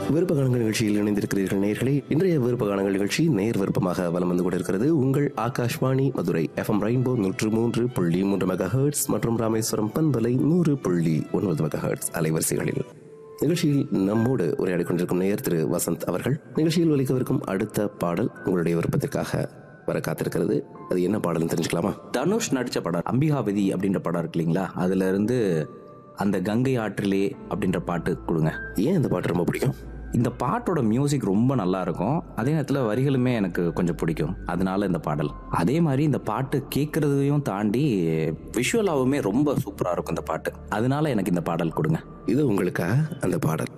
விருப்பகானங்கள் நிகழ்ச்சியில் இணைந்திருக்கிறீர்கள் நேர்களே இன்றைய விருப்பகானங்கள் நிகழ்ச்சி நேர் விருப்பமாக வலம் வந்து கொண்டிருக்கிறது உங்கள் ஆகாஷ்வாணி மதுரை எஃப்எம் ரெயின்போ நூற்று மூன்று புள்ளி மூன்று மெகா ஹெர்ட்ஸ் மற்றும் ராமேஸ்வரம் பண்பலை நூறு புள்ளி ஒன்பது மெகா ஹெர்ட்ஸ் அலைவரிசைகளில் நிகழ்ச்சியில் நம்மோடு உரையாடிக் கொண்டிருக்கும் நேயர் திரு வசந்த் அவர்கள் நிகழ்ச்சியில் ஒலிக்கவிருக்கும் அடுத்த பாடல் உங்களுடைய விருப்பத்திற்காக வர காத்திருக்கிறது அது என்ன பாடல்னு தெரிஞ்சுக்கலாமா தனுஷ் நடித்த படம் அம்பிகாபதி அப்படின்ற படம் இருக்கு இல்லைங்களா அதுல இருந்து அந்த கங்கை ஆற்றிலே அப்படின்ற பாட்டு கொடுங்க ஏன் இந்த பாட்டு ரொம்ப பிடிக்கும் இந்த பாட்டோட மியூசிக் ரொம்ப நல்லா இருக்கும் அதே நேரத்தில் வரிகளுமே எனக்கு கொஞ்சம் பிடிக்கும் அதனால இந்த பாடல் அதே மாதிரி இந்த பாட்டு கேட்கறதையும் தாண்டி விஷுவலாவுமே ரொம்ப சூப்பராக இருக்கும் இந்த பாட்டு அதனால எனக்கு இந்த பாடல் கொடுங்க இது உங்களுக்காக அந்த பாடல்